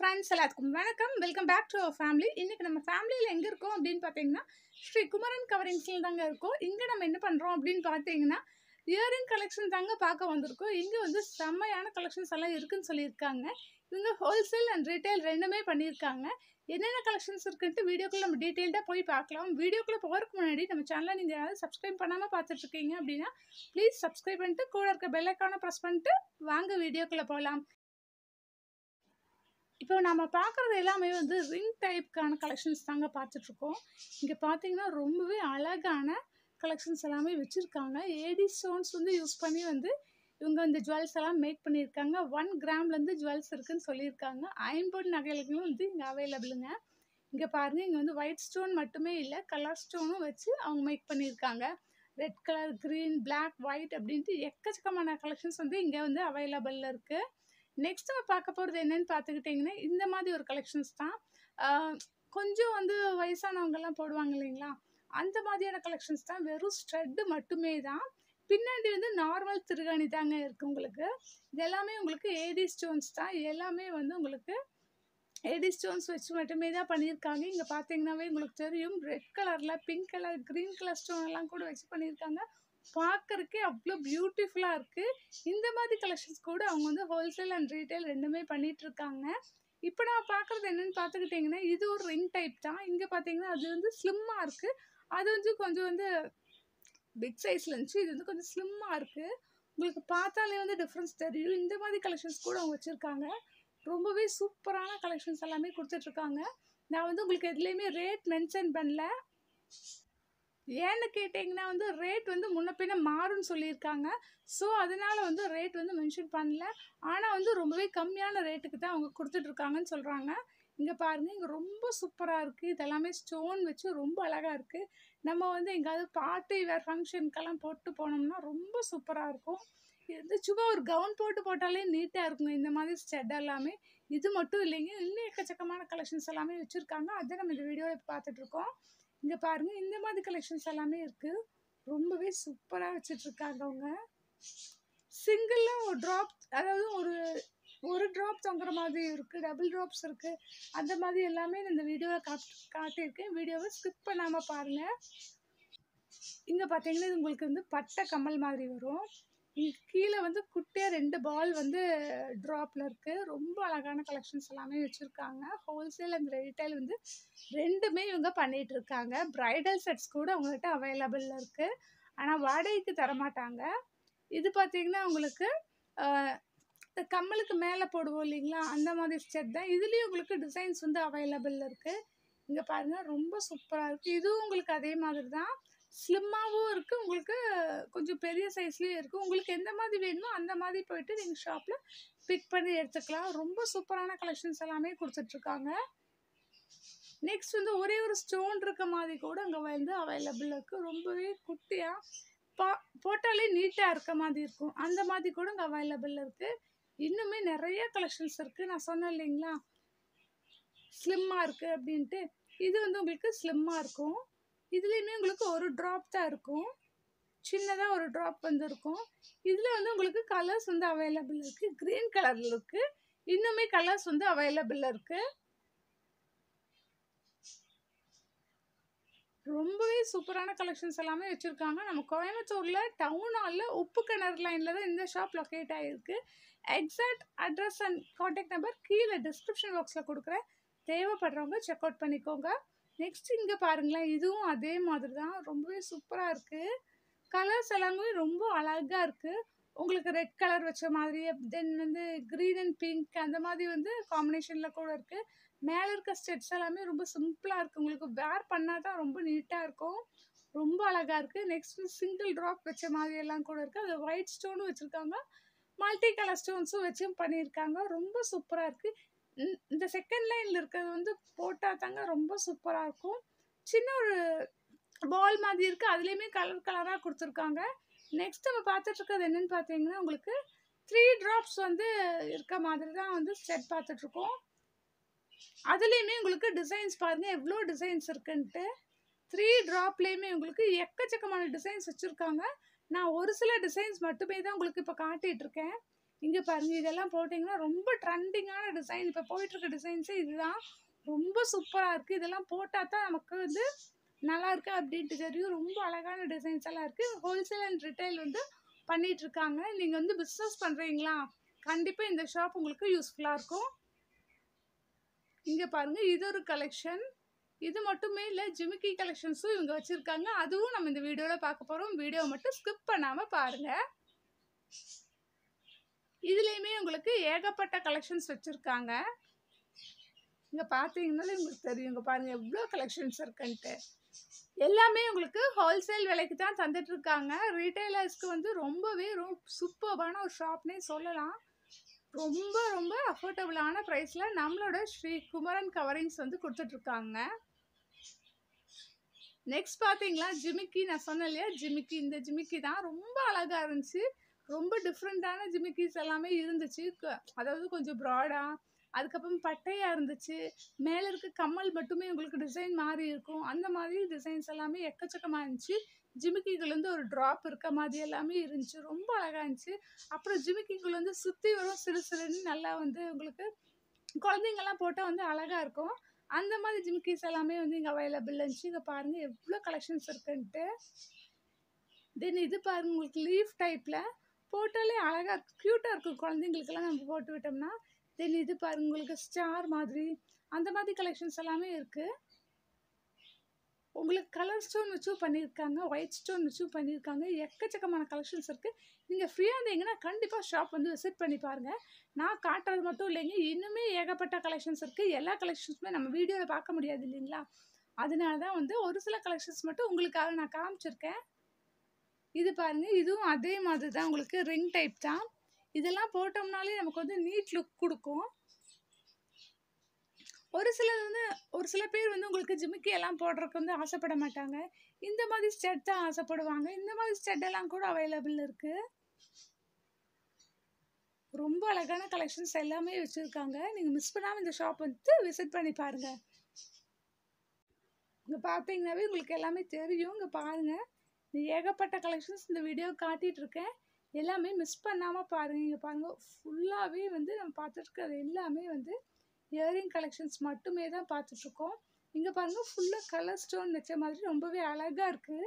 friends எல்லாத்துக்கும் வணக்கம் welcome back to our family இன்றைக்கி நம்ம ஃபேமிலியில் எங்கே இருக்கோம் அப்படின்னு பார்த்தீங்கன்னா ஸ்ரீ குமரன் கவரிங்ஸில் தாங்க இருக்கோம் இங்கே நம்ம என்ன பண்ணுறோம் அப்படின்னு பார்த்தீங்கன்னா இயரிங் கலெக்ஷன் தாங்க பார்க்க வந்திருக்கோம் இங்கே வந்து செம்மையான கலெக்ஷன்ஸ் எல்லாம் இருக்குன்னு சொல்லியிருக்காங்க இவங்க ஹோல்சேல் அண்ட் ரீட்டைல் ரெண்டுமே பண்ணியிருக்காங்க என்னென்ன கலெக்ஷன்ஸ் இருக்குன்ட்டு வீடியோக்குள்ள நம்ம டீட்டெயில்டாக போய் பார்க்கலாம் வீடியோக்குள்ளே போகிறதுக்கு முன்னாடி நம்ம சேனலை நீங்கள் யாராவது சப்ஸ்கிரைப் பண்ணாமல் பார்த்துட்ருக்கீங்க அப்படின்னா ப்ளீஸ் சப்ஸ்கிரைப் பண்ணிட்டு கூட இருக்க பெல் ஐக்கானை ப்ரெஸ் பண்ணிட்டு வாங்க வீடியோக்குள்ளே போகலாம் இப்போ நம்ம பார்க்குறது எல்லாமே வந்து ரிங் டைப்க்கான கலெக்ஷன்ஸ் தாங்க பார்த்துட்ருக்கோம் இங்கே பார்த்தீங்கன்னா ரொம்பவே அழகான கலெக்ஷன்ஸ் எல்லாமே வச்சுருக்காங்க ஏடி ஸ்டோன்ஸ் வந்து யூஸ் பண்ணி வந்து இவங்க இந்த ஜுவல்ஸ் எல்லாம் மேக் பண்ணியிருக்காங்க ஒன் கிராம்லேருந்து ஜுவல்ஸ் இருக்குன்னு சொல்லியிருக்காங்க ஐம்பது நகைகளுக்கும் வந்து இங்கே அவைலபிளுங்க இங்கே பாருங்கள் இங்கே வந்து ஒயிட் ஸ்டோன் மட்டுமே இல்லை கலர் ஸ்டோனும் வச்சு அவங்க மேக் பண்ணியிருக்காங்க red colour green black white அப்படின்ட்டு எக்கச்சக்கமான கலெக்ஷன்ஸ் வந்து இங்கே வந்து அவைலபிளில் இருக்குது நெக்ஸ்ட் நம்ம பார்க்க போகிறது என்னன்னு பார்த்துக்கிட்டிங்கன்னா இந்த மாதிரி ஒரு கலெக்ஷன்ஸ் தான் ஆஹ் கொஞ்சம் வந்து வயசானவங்கெல்லாம் போடுவாங்க இல்லைங்களா அந்த மாதிரியான கலெக்ஷன்ஸ் தான் வெறும் ஸ்ட்ரெட்டு மட்டுமே தான் பின்னாடி வந்து நார்மல் திருகாணி தாங்க இருக்குது உங்களுக்கு இது எல்லாமே உங்களுக்கு ஏடி ஸ்டோன்ஸ் தான் இது எல்லாமே வந்து உங்களுக்கு ஏடி ஸ்டோன்ஸ் வச்சு மட்டுமே தான் பண்ணியிருக்காங்க இங்கே பார்த்தீங்கன்னாவே உங்களுக்கு தெரியும் ரெட் கலரில் pink colour green colour stone எல்லாம் கூட வச்சு பண்ணியிருக்காங்க பார்க்கறக்கே அவ்வளோ பியூட்டிஃபுல்லாக இருக்குது இந்த மாதிரி கலெக்ஷன்ஸ் கூட அவங்க வந்து ஹோல்சேல் அண்ட் ரீட்டைல் ரெண்டுமே பண்ணிட்டு இருக்காங்க இப்போ நான் பார்க்குறது என்னென்னு பார்த்துக்கிட்டிங்கன்னா இது ஒரு ரிங் டைப் தான் இங்கே பார்த்தீங்கன்னா அது வந்து ஸ்லிம்மாக இருக்குது அது வந்து கொஞ்சம் வந்து பிக் சைஸில் இருந்துச்சு இது வந்து கொஞ்சம் ஸ்லிம்மாக இருக்குது உங்களுக்கு பார்த்தாலே வந்து டிஃப்ரென்ஸ் தெரியும் இந்த மாதிரி கலெக்ஷன்ஸ் கூட அவங்க வச்சுருக்காங்க ரொம்பவே சூப்பரான கலெக்ஷன்ஸ் எல்லாமே கொடுத்துட்ருக்காங்க நான் வந்து உங்களுக்கு எதுலேயுமே ரேட் மென்ஷன் பண்ணல ஏன்னு கேட்டிங்கன்னா வந்து ரேட் வந்து முன்ன பின்ன மாறும்னு சொல்லியிருக்காங்க ஸோ அதனால வந்து ரேட் வந்து மென்ஷன் பண்ணல ஆனால் வந்து ரொம்பவே கம்மியான ரேட்டுக்கு தான் அவங்க கொடுத்துட்ருக்காங்கன்னு சொல்கிறாங்க இங்கே பாருங்கள் இங்கே ரொம்ப சூப்பராக இருக்குது இதெல்லாமே ஸ்டோன் வச்சு ரொம்ப அழகாக இருக்குது நம்ம வந்து எங்கேயாவது பார்ட்டி வேறு ஃபங்க்ஷனுக்கெல்லாம் போட்டு போனோம்னா ரொம்ப சூப்பராக இருக்கும் இது வந்து சும்மா ஒரு கவுன் போட்டு போட்டாலே நீட்டாக இருக்குங்க இந்த மாதிரி ஸ்டெட் எல்லாமே இது மட்டும் இல்லைங்க இன்னும் எக்கச்சக்கமான கலெக்ஷன்ஸ் எல்லாமே வச்சுருக்காங்க அதை நம்ம இந்த வீடியோவில் பார்த்துட்ருக்கோம் இங்கே பாருங்கள் இந்த மாதிரி கலெக்ஷன்ஸ் எல்லாமே இருக்குது ரொம்பவே சூப்பராக வச்சிட்ருக்காங்க அவங்க சிங்கிளாக ஒரு ட்ராப் அதாவது ஒரு ஒரு ட்ராப் தொங்குற மாதிரி இருக்குது டபுள் ட்ராப்ஸ் இருக்குது அந்த மாதிரி எல்லாமே நான் இந்த வீடியோவை காட் காட்டியிருக்கேன் வீடியோவை ஸ்கிப் பண்ணாமல் பாருங்கள் இங்கே பார்த்தீங்கன்னா இது உங்களுக்கு வந்து பட்டை கம்மல் மாதிரி வரும் இங்க கீழே வந்து குட்டியாக ரெண்டு பால் வந்து ட்ராப்பில் இருக்குது ரொம்ப அழகான கலெக்ஷன்ஸ் எல்லாமே வச்சுருக்காங்க ஹோல்சேல் அண்ட் ரீட்டைல் வந்து ரெண்டுமே இவங்க பண்ணிகிட்டு இருக்காங்க ப்ரைடல் செட்ஸ் கூட அவங்ககிட்ட அவைலபிளில் இருக்குது ஆனால் வாடகைக்கு தரமாட்டாங்க இது பார்த்தீங்கன்னா உங்களுக்கு ஆஹ், இந்த கம்மலுக்கு மேலே போடுவோம் இல்லைங்களா அந்த மாதிரி செட் தான் இதுலேயும் உங்களுக்கு டிசைன்ஸ் வந்து அவைலபிளில் இருக்குது இங்கே பாருங்கள் ரொம்ப சூப்பராக இருக்குது இதுவும் உங்களுக்கு அதே மாதிரி தான் ஸ்லிம்மாகவும் இருக்குது உங்களுக்கு கொஞ்சம் பெரிய சைஸ்லேயும் இருக்குது உங்களுக்கு எந்த மாதிரி வேணுமோ அந்த மாதிரி போயிட்டு நீங்கள் ஷாப்பில் பிக் பண்ணி எடுத்துக்கலாம் ரொம்ப சூப்பரான கலெக்ஷன்ஸ் எல்லாமே கொடுத்துட்ருக்காங்க நெக்ஸ்ட் வந்து ஒரே ஒரு ஸ்டோன் இருக்க மாதிரி கூட அங்கே வந்து அவைலபிள் இருக்குது ரொம்பவே குட்டியாக பா போட்டாலே நீட்டாக இருக்க மாதிரி இருக்கும் அந்த மாதிரி கூட இங்கே அவைலபிள் இருக்குது இன்னுமே நிறைய கலெக்ஷன்ஸ் இருக்குது நான் சொன்னேன் இல்லைங்களா ஸ்லிம்மாக இருக்குது அப்படின்ட்டு இது வந்து உங்களுக்கு ஸ்லிம்மாக இருக்கும் இதுலேயுமே உங்களுக்கு ஒரு ட்ராப் தான் இருக்கும் சின்னதாக ஒரு ட்ராப் வந்து இருக்கும் இதில் வந்து உங்களுக்கு கலர்ஸ் வந்து அவைலபிள் இருக்குது க்ரீன் கலரில் இருக்குது இன்னுமே கலர்ஸ் வந்து அவைலபிள் இருக்குது ரொம்பவே சூப்பரான கலெக்ஷன்ஸ் எல்லாமே வச்சுருக்காங்க நம்ம கோயம்புத்தூரில் டவுன் ஹாலில் உப்பு கிணறு லைனில் தான் இந்த ஷாப் லொக்கேட் ஆகிருக்கு exact address and contact number கீழே டிஸ்கிரிப்ஷன் பாக்ஸில் கொடுக்குறேன் தேவைப்படுறவங்க செக் அவுட் பண்ணிக்கோங்க நெக்ஸ்ட் இங்கே பாருங்களேன் இதுவும் அதே மாதிரி தான் ரொம்பவே சூப்பராக இருக்குது கலர்ஸ் எல்லாமே ரொம்ப அழகாக இருக்குது உங்களுக்கு ரெட் கலர் வச்ச மாதிரி தென் வந்து க்ரீன் அண்ட் பிங்க் அந்த மாதிரி வந்து காம்பினேஷனில் கூட இருக்குது மேலே இருக்க ஸ்டெட்ஸ் எல்லாமே ரொம்ப சிம்பிளாக இருக்குது உங்களுக்கு வேர் பண்ணால் தான் ரொம்ப நீட்டாக இருக்கும் ரொம்ப அழகாக இருக்குது நெக்ஸ்ட் சிங்கிள் ட்ராப் வச்ச மாதிரி எல்லாம் கூட இருக்குது அது ஒயிட் ஸ்டோனும் வச்சுருக்காங்க மல்டி கலர் ஸ்டோன்ஸும் வச்சும் பண்ணியிருக்காங்க ரொம்ப சூப்பராக இருக்குது இந்த செகண்ட் லைனில் இருக்கிறது வந்து போட்டால் தாங்க ரொம்ப சூப்பராக இருக்கும் சின்ன ஒரு பால் மாதிரி இருக்குது அதுலேயுமே கலர் கலராக கொடுத்துருக்காங்க நெக்ஸ்ட் நம்ம பார்த்துட்டு இருக்கிறது என்னன்னு பார்த்தீங்கன்னா உங்களுக்கு த்ரீ ட்ராப்ஸ் வந்து இருக்க மாதிரி தான் வந்து செட் பார்த்துட்ருக்கோம் அதுலேயுமே உங்களுக்கு டிசைன்ஸ் பாருங்கள் எவ்வளோ டிசைன்ஸ் இருக்குன்ட்டு த்ரீ ட்ராப்லேயுமே உங்களுக்கு எக்கச்சக்கமான டிசைன்ஸ் வச்சுருக்காங்க நான் ஒரு சில டிசைன்ஸ் மட்டுமே தான் உங்களுக்கு இப்போ காட்டிகிட்டு இருக்கேன் இங்கே பாருங்க இதெல்லாம் போட்டிங்கன்னா ரொம்ப ட்ரெண்டிங்கான டிசைன் இப்போ போயிட்டுருக்க டிசைன்ஸே இதுதான் ரொம்ப சூப்பராக இருக்குது இதெல்லாம் போட்டால் தான் நமக்கு வந்து நல்லா இருக்கு அப்படின்ட்டு தெரியும் ரொம்ப அழகான டிசைன்ஸ் எல்லாம் இருக்குது ஹோல்சேல் அண்ட் ரிட்டைல் வந்து பண்ணிட்டு இருக்காங்க நீங்கள் வந்து பிஸ்னஸ் பண்ணுறீங்களா கண்டிப்பாக இந்த ஷாப் உங்களுக்கு யூஸ்ஃபுல்லாக இருக்கும் இங்கே பாருங்கள் இது ஒரு கலெக்ஷன் இது மட்டுமே இல்லை ஜிமிக்கி கலெக்ஷன்ஸும் இவங்க வச்சுருக்காங்க அதுவும் நம்ம இந்த வீடியோவில் பார்க்க போகிறோம் வீடியோ மட்டும் ஸ்கிப் பண்ணாமல் பாருங்கள் இதுலேயுமே உங்களுக்கு ஏகப்பட்ட கலெக்ஷன்ஸ் வச்சுருக்காங்க இங்கே பார்த்தீங்கன்னாலே உங்களுக்கு தெரியும் இங்கே பாருங்கள் எவ்வளோ கலெக்ஷன்ஸ் இருக்குன்ட்டு எல்லாமே உங்களுக்கு ஹோல்சேல் விலைக்கு தான் தந்துட்டு இருக்காங்க ரீட்டைலர்ஸ்க்கு வந்து ரொம்பவே ரொம்ப சூப்பர்பான ஒரு ஷாப்னே சொல்லலாம் ரொம்ப ரொம்ப அஃபோர்டபுளான ப்ரைஸில் நம்மளோட ஸ்ரீ குமரன் கவரிங்ஸ் வந்து கொடுத்துட்ருக்காங்க நெக்ஸ்ட் பார்த்தீங்களா ஜிமிக்கி நான் சொன்னேன் இல்லையா ஜிமிக்கி இந்த ஜிமிக்கி தான் ரொம்ப அழகாக இருந்துச்சு ரொம்ப டிஃப்ரெண்ட்டான ஜிமிக்கிஸ் எல்லாமே இருந்துச்சு க- அதாவது கொஞ்சம் ப்ராடாக அதுக்கப்புறம் பட்டையாக இருந்துச்சு மேலே இருக்க கம்மல் மட்டுமே உங்களுக்கு டிசைன் மாறி இருக்கும் அந்த மாதிரி டிசைன்ஸ் எல்லாமே எக்கச்சக்கமாக இருந்துச்சு ஜிமிக்கிகள் வந்து ஒரு ட்ராப் இருக்க மாதிரி எல்லாமே இருந்துச்சு ரொம்ப அழகாக இருந்துச்சு அப்புறம் ஜிமிக்கிகள் வந்து சுற்றி வரும் சிறு சிறுன்னு நல்லா வந்து உங்களுக்கு குழந்தைங்கெல்லாம் போட்டால் வந்து அழகாக இருக்கும் அந்த மாதிரி ஜிமிக்கிஸ் எல்லாமே வந்து இங்கே அவைலபிள் இருந்துச்சு இங்கே பாருங்கள் எவ்வளோ கலெக்ஷன்ஸ் இருக்குன்ட்டு தென் இது பாருங்க உங்களுக்கு லீஃப் டைப்பில் போட்டாலே அழகாக க்யூட்டாக இருக்கும் குழந்தைங்களுக்கெல்லாம் நம்ம போட்டு விட்டோம்னா தென் இது பாருங்க உங்களுக்கு ஸ்டார் மாதிரி அந்த மாதிரி கலெக்ஷன்ஸ் எல்லாமே இருக்குது உங்களுக்கு கலர் ஸ்டோன் வச்சும் பண்ணியிருக்காங்க ஒயிட் ஸ்டோன் வச்சும் பண்ணியிருக்காங்க எக்கச்சக்கமான கலெக்ஷன்ஸ் இருக்குது நீங்கள் ஃப்ரீயாக இருந்தீங்கன்னா கண்டிப்பாக ஷாப் வந்து விசிட் பண்ணி பாருங்கள் நான் காட்டுறது மட்டும் இல்லைங்க இன்னுமே ஏகப்பட்ட கலெக்ஷன்ஸ் இருக்குது எல்லா கலெக்ஷன்ஸுமே நம்ம வீடியோவில் பார்க்க முடியாது இல்லைங்களா அதனால தான் வந்து ஒரு சில கலெக்ஷன்ஸ் மட்டும் உங்களுக்காக நான் காமிச்சிருக்கேன் இது பாருங்க இதுவும் அதே மாதிரி தான் உங்களுக்கு ரிங் டைப் தான் இதெல்லாம் போட்டோம்னாலே நமக்கு வந்து நீட் லுக் கொடுக்கும் ஒரு சிலர் வந்து ஒரு சில பேர் வந்து உங்களுக்கு ஜிமிக்கி எல்லாம் போடுறதுக்கு வந்து ஆசைப்பட மாட்டாங்க இந்த மாதிரி ஸ்டெட் தான் ஆசைப்படுவாங்க இந்த மாதிரி ஸ்டெட் எல்லாம் கூட அவைலபிள் இருக்கு ரொம்ப அழகான கலெக்ஷன்ஸ் எல்லாமே வச்சுருக்காங்க நீங்கள் மிஸ் பண்ணாமல் இந்த ஷாப் வந்து விசிட் பண்ணி பாருங்கள் இங்கே பார்த்தீங்கன்னாவே உங்களுக்கு எல்லாமே தெரியும் இங்கே பாருங்கள் இந்த ஏகப்பட்ட கலெக்ஷன்ஸ் இந்த வீடியோ காட்டிட்டு இருக்கேன் எல்லாமே மிஸ் பண்ணாமல் பாருங்கள் இங்கே பாருங்கள் ஃபுல்லாகவே வந்து நம்ம பார்த்துட்டு எல்லாமே வந்து இயரிங் கலெக்ஷன்ஸ் மட்டுமே தான் பார்த்துட்ருக்கோம் இங்கே பாருங்கள் ஃபுல்லாக கலர் ஸ்டோன் வச்ச மாதிரி ரொம்பவே அழகாக இருக்குது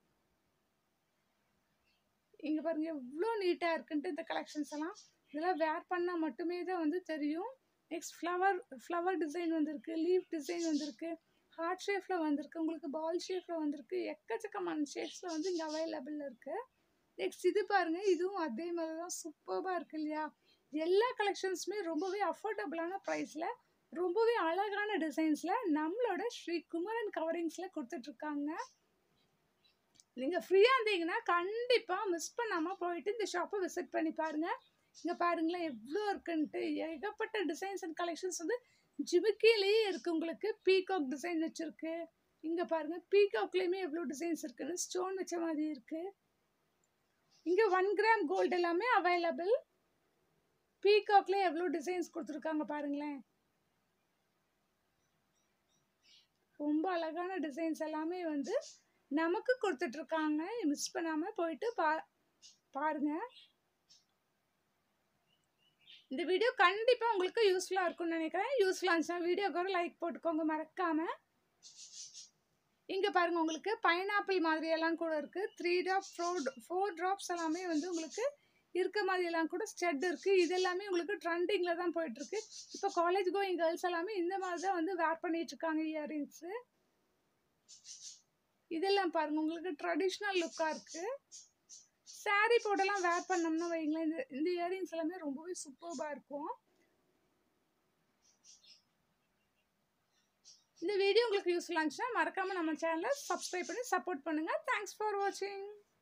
இங்கே பாருங்கள் எவ்வளோ நீட்டாக இருக்குன்ட்டு இந்த கலெக்ஷன்ஸ் எல்லாம் இதெல்லாம் வேர் பண்ணால் மட்டுமே தான் வந்து தெரியும் நெக்ஸ்ட் ஃப்ளவர் ஃப்ளவர் டிசைன் வந்திருக்கு லீஃப் டிசைன் வந்திருக்கு ஹார்ட் ஷேப்பில் வந்திருக்கு உங்களுக்கு பால் ஷேப்பில் வந்திருக்கு எக்கச்சக்கமான ஷேப்ஸில் வந்து இங்கே அவைலபிள் இருக்குது நெக்ஸ்ட் இது பாருங்கள் இதுவும் அதே மாதிரி தான் சூப்பராக இருக்கு இல்லையா எல்லா கலெக்ஷன்ஸுமே ரொம்பவே அஃபோர்டபுளான ப்ரைஸில் ரொம்பவே அழகான டிசைன்ஸில் நம்மளோட ஸ்ரீ குமரன் கவரிங்ஸில் கொடுத்துட்ருக்காங்க நீங்கள் ஃப்ரீயாக இருந்தீங்கன்னா கண்டிப்பாக மிஸ் பண்ணாமல் போயிட்டு இந்த ஷாப்பை விசிட் பண்ணி பாருங்கள் இங்கே பாருங்களேன் எவ்வளோ இருக்குன்ட்டு ஏகப்பட்ட டிசைன்ஸ் அண்ட் கலெக்ஷன்ஸ் வந்து ஜிமிக்கிலேயே இருக்குது உங்களுக்கு பீகாக் டிசைன் வச்சுருக்கு இங்கே பாருங்கள் பீகாக்லேயுமே எவ்வளோ டிசைன்ஸ் இருக்குன்னு ஸ்டோன் வச்ச மாதிரி இருக்குது இங்கே ஒன் கிராம் கோல்டு எல்லாமே அவைலபிள் பீகாக்ல எவ்வளோ டிசைன்ஸ் கொடுத்துருக்காங்க பாருங்களேன் ரொம்ப அழகான டிசைன்ஸ் எல்லாமே வந்து நமக்கு கொடுத்துட்ருக்காங்க மிஸ் பண்ணாமல் போயிட்டு பா பாருங்க இந்த வீடியோ கண்டிப்பாக உங்களுக்கு யூஸ்ஃபுல்லாக இருக்கும்னு நினைக்கிறேன் யூஸ்ஃபுல்லாக இருந்துச்சுன்னா வீடியோக்கு ஒரு லைக் போட்டுக்கோங்க மறக்காமல் இங்கே பாருங்கள் உங்களுக்கு பைனாப்பிள் மாதிரியெல்லாம் கூட இருக்குது three drop four four drops எல்லாமே வந்து உங்களுக்கு இருக்க மாதிரியெல்லாம் கூட ஸ்டெட் இருக்குது இது எல்லாமே உங்களுக்கு ட்ரெண்டிங்கில் தான் போயிட்டுருக்கு இப்போ காலேஜ் கோயிங் கேர்ள்ஸ் எல்லாமே இந்த மாதிரி தான் வந்து வேர் பண்ணிகிட்ருக்காங்க இயரிங்ஸு இதெல்லாம் பாருங்கள் உங்களுக்கு ட்ரெடிஷ்னல் லுக்காக இருக்குது saree போட்டெல்லாம் வேர் பண்ணோம்னா வைங்களேன் இந்த இந்த இயரிங்ஸ் எல்லாமே ரொம்பவே சூப்பர்பாக இருக்கும் இந்த வீடியோ உங்களுக்கு யூஸ்ஃபுல்லாக இருந்துச்சுன்னா மறக்காமல் நம்ம சேனலை சப்ஸ்கிரைப் பண்ணி சப்போர்ட் பண்ணுங்கள் தேங்க்ஸ் ஃபார் வாட்சிங்